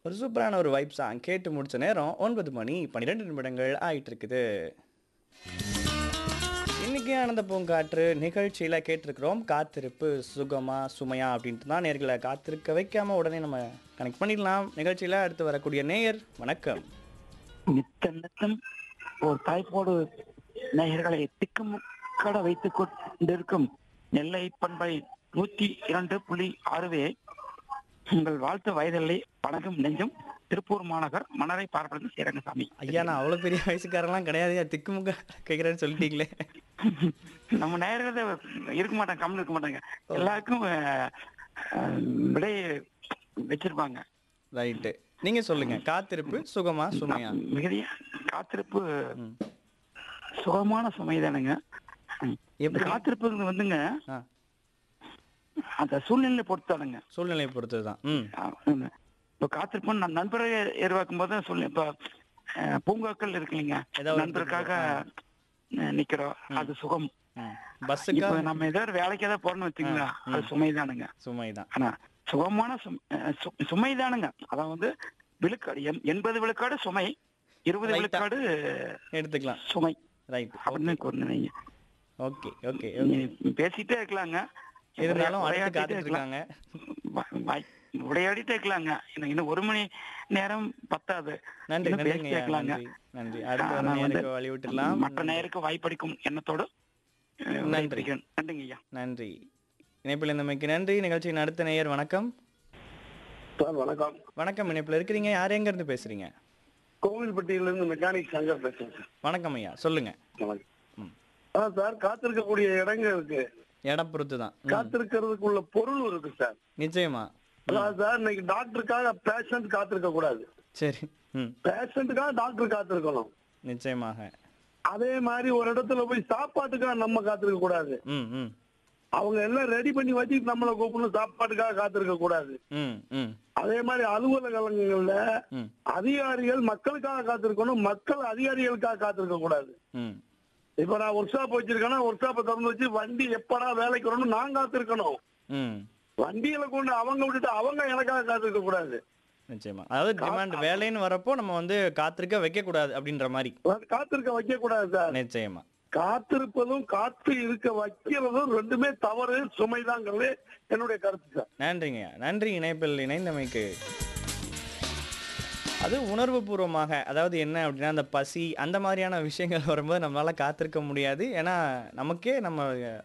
ஒரு சூப்பரான ஒரு வைப் சாங் கேட்டு முடிச்ச நேரம் ஒன்பது மணி பன்னிரெண்டு நிமிடங்கள் ஆயிட்டு இருக்குது இன்னைக்கு ஆனந்த பூங்காற்று நிகழ்ச்சியில் கேட்டிருக்கிறோம் காத்திருப்பு சுகமா சுமையா அப்படின்ட்டு தான் நேர்களை காத்திருக்க வைக்காம உடனே நம்ம கனெக்ட் பண்ணிடலாம் நிகழ்ச்சியில் அடுத்து வரக்கூடிய நேயர் வணக்கம் நித்த நித்தம் ஒரு தாய்ப்போடு நேயர்களை திக்குமுக்கட வைத்துக் கொண்டிருக்கும் நெல்லை பண்பை நூத்தி இரண்டு புள்ளி ஆறுவே உங்கள் வாழ்த்து வயதில்லை வணக்கம் நெஞ்சம் திருப்பூர் மாநகர் மணரை பார்ப்பது சேரங்கசாமி ஐயா நான் அவ்வளோ பெரிய வயசுக்காரெல்லாம் கிடையாது திக்குமுக கேட்குறேன்னு சொல்லிட்டீங்களே நம்ம நேயர்கள் இருக்க மாட்டாங்க கம்மி இருக்க மாட்டாங்க எல்லாருக்கும் அஹ், அஹ், விடை வச்சிருப்பாங்க ரைட்டு நீங்க சொல்லுங்க காத்திருப்பு சுகமா சுமையா மிகுதியா காத்திருப்பு ம். சுகமான சுமைதானுங்க இந்த எப்படி காத்திருப்புங்கிறது வந்துங்க ஆ அந்த சூழ்நிலை பொறுத்தானுங்க சூழ்நிலையை பொறுத்தது தான் ம் இப்ப காத்திருப்போம் நான் நண்பரை எதிர்பார்க்கும் போது சொல்லி இப்ப அஹ், பூங்காக்கள் இருக்கு இல்லைங்க ஏதோ ஒரு நண்பருக்காக அஹ், நிக்கிறோம் அது சுகம் ம் இப்ப பஸ்ஸுக்கா நம்ம ஏதோ ஒரு வேலைக்கு ஏதாவது போறோம்னு வச்சுங்களா அது சுமைதானுங்க சுமை தான் ஆனா சுகமான சும்- அஹ், சு- சுமைதானுங்க அதான் வந்து விழுக்காடு எண்- எண்பது விழுக்காடு சுமை இருபது Right-ஆ. விழுக்காடு எடுத்துக்கலாம் சுமை ரைட் அப்படின்னு கூறினீங்க ஓகே ஓகே நீங்க ஓகே பேசிட்டே இருக்கலாங்க இருந்தாலும் அடுத்து உரையாடிட்டே காத்துட்டு இருக்கலாம். இருக்காங்க வா- வாய்- உரையாடிட்டே இருக்கலாங்க இன்னும் இன்னும் ஒரு மணி நேரம் பத்தாது நன்றி இன்னும் நன்றிங்க பேசிட்டே ஐயா, இருக்கலாங்க நன்றி நன்றி அடுத்த ஆ, வர நான் வந்து நேருக்கு வழி விட்டுடலாம் மற்ற நேருக்கு வாய்ப்பளிக்கும் எண்ணத்தோடு அஹ், நன்றி. விடைபெறுகிறேன். நன்றிங்க ஐயா நன்றி இணைப்பில் இருந்தமைக்கு நன்றி நிகழ்ச்சியின் அடுத்த நேயர் வணக்கம் சார் வணக்கம் வணக்கம் இணைப்பில் இருக்கிறீங்க யார் எங்க இருந்து பேசுறீங்க கோவில்பட்டியில இருந்து மெக்கானிக் சங்கர் பேசுறேன் சார் வணக்கம் ஐயா சொல்லுங்க வணக்கம் ம். அதான் சார் காத்திருக்கக்கூடிய இடங்கள் இருக்கு இடம் பொறுத்து தான் ம், காத்திருக்கிறதுக்குள்ள பொருள் இருக்கு சார் நிச்சயமா அதான் சார் இன்னைக்கு டாக்டருக்காக பேஷண்ட் காத்திருக்க கூடாது சரி ம் பேஷண்ட்டுக்காக டாக்டர் காத்திருக்கணும் நிச்சயமாக அதே மாதிரி ஒரு இடத்துல போய் சாப்பாட்டுக்காக நம்ம காத்திருக்க கூடாது ம் ம் அவங்க எல்லாம் ரெடி பண்ணி வச்சுட்டு நம்மளை கூப்பிடணும் சாப்பாட்டுக்காக காத்திருக்க கூடாது ம் ம் அதே மாதிரி அலுவலகங்கள்ல ம் அதிகாரிகள் மக்களுக்காக காத்திருக்கணும் மக்கள் அதிகாரிகளுக்காக காத்திருக்க கூடாது ம் இப்ப நான் ஒர்க் ஷாப் வச்சிருக்கேன்னா ஒர்க் ஷாப்பை திறந்து வச்சு வண்டி எப்படா வேலைக்கு வரணும் நான் காத்திருக்கணும் ம் வண்டியில கொண்டு அவங்க விட்டுட்டு அவங்க எனக்காக காத்திருக்க கூடாது நிச்சயமா அதாவது டிமாண்ட் வேலைன்னு வரப்போ நம்ம வந்து காத்திருக்க வைக்க கூடாது அப்படின்ற மாதிரி காத்திருக்க வைக்க கூடாது சார் நிச்சயமா காத்திருப்பதும் காத்து இருக்க வைக்கிறதும் ரெண்டுமே தவறு சுமைதாங்கிறது என்னுடைய கருத்து சார் நன்றிங்க நன்றி இணைப்பில் இணைந்தமைக்கு அது உணர்வு பூர்வமாக அதாவது என்ன அப்படின்னா அந்த பசி அந்த மாதிரியான விஷயங்கள் வரும்போது நம்மளால காத்திருக்க முடியாது ஏன்னா நமக்கே நம்ம